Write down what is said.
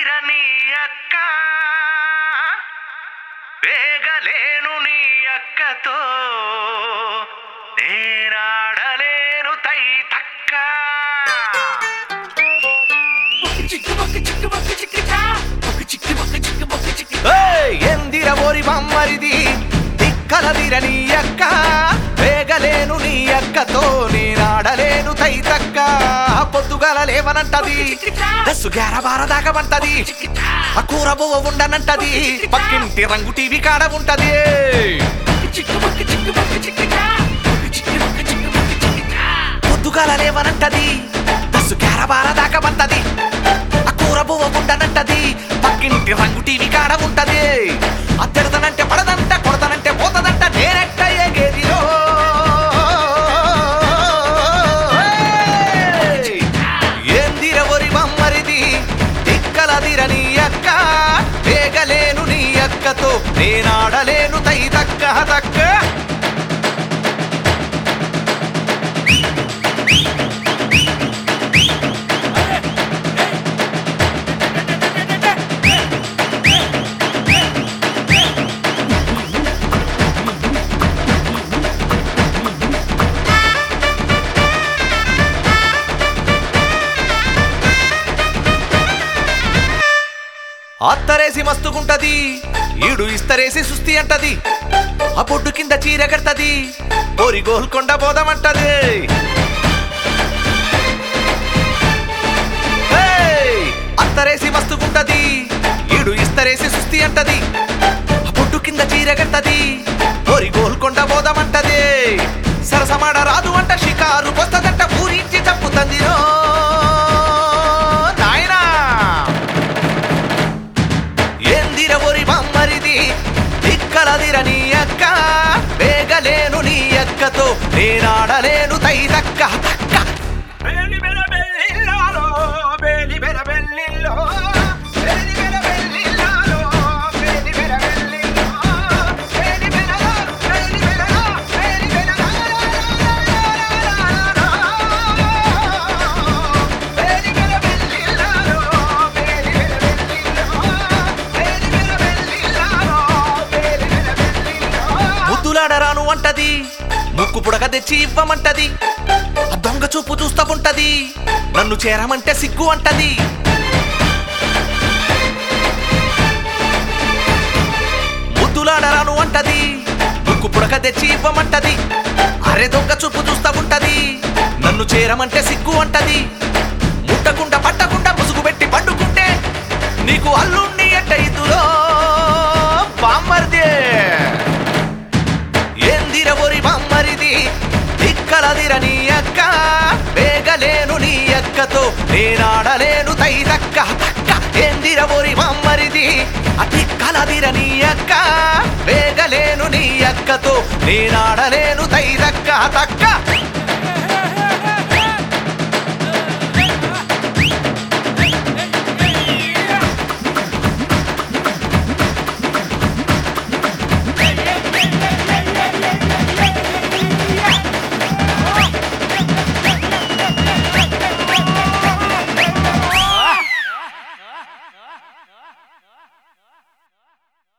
నీ అక్క వేగలేను నీ అక్కతో నేనాడలేను తై తక్క ఏయ్, ఎందిర ఓరి బమ్మరిది దిక్కలదిర నీ అక్క వేగలేను నీ అక్కతో నేనాడలేను తై తక్క పొద్దుగల లేవనంటది దస్సు గ్యార బారదాకమంటది ఆ కూర బువ్వ ఉండనంటది పక్కింటి రంగు టీవీ కాడ ఉంటది పొద్దుగల లేవనంటది దస్సు గ్యార బారదాకమంటది ఆ కూర బువ్వ ఉండనంటది పక్కింటి రంగు టీవీ కాడ ఉంటది అత్తెడతనంటే పడదంట కొడతనంటే పోతదంట నేనెట్ట ఎగేదిరో ఏయ్! ఏందిర ఒరి మమ్మరిది దిక్కలదిర నీ అక్క వేగలేను నీ అక్కతో నేనాడలేను తై తక్క తక్క అత్తరేసి మస్తుగుంటది ఈడు ఇస్తరేసి సుస్తి అంటది ఆ పొడ్డు కింద చీర కడతది ఓరి గోల్కొండ పోదామంటది ఏయ్! అత్తరేసి మస్తుగుంటది ఈడు ఇస్తరేసి సుస్తి అంటది ఆ పొడ్డు కింద చీర కడతది ఓరి గోల్కొండ పోదామంటది సరసమాడ రాదు అంట షికారు వస్తదంట ఊరించి చంపుతంది రో నాయనా ఎందిర ఒరి బమ్మరిది దిక్కలదిర నీ అక్క వేగలేను నీ అక్కతో నేనాడలేను తై తక్క తక్క బేలి బెల బెల్లిల్లాలో, బేలి బెల బెల్లిల్లో, బేలి బెల బెల్లిల్లాలో, బేలి బెల బెల్లిల్లో, బేలి బెలలో, బేలి బెలలో, బేలి బెలలో, బేలి బెల బెల్లిల్లాలో, బేలి బెల బెల్లిల్లో, బేలి బెల బెల్లిల్లాలో, బేలి బెల బెల్లిల్లో. ముద్దులాడరాను అంటది ముక్కు పుడక తెచ్చి ఇవ్వమంటది ఆ దొంగ చూపు చూస్తా ఉంటది నన్ను చేరమంటే సిగ్గు అంటది ముద్దులాడరాను అంటది ముక్కు పుడక తెచ్చి ఇవ్వమంటది అరే దొంగ చూపు చూస్తా ఉంటది నన్ను చేరమంటే సిగ్గు అంటది ముట్టకుండా పట్టకుండా ముసుగు పెట్టి పండుకుంటే నీకు అల్లుండి ఎట్ట ఇదులో బామ్మర్దే ఏందిర ఒరి బమ్మరిది దిక్కలదిర నీ అక్క వేగలేను నీ అక్కతో నేనాడలేను తై తక్క తక్క ఏందిర ఒరి బమ్మరిది ఆ దిక్కలదిర నీ అక్క వేగలేను నీ అక్కతో నేనాడలేను తై తక్క తక్క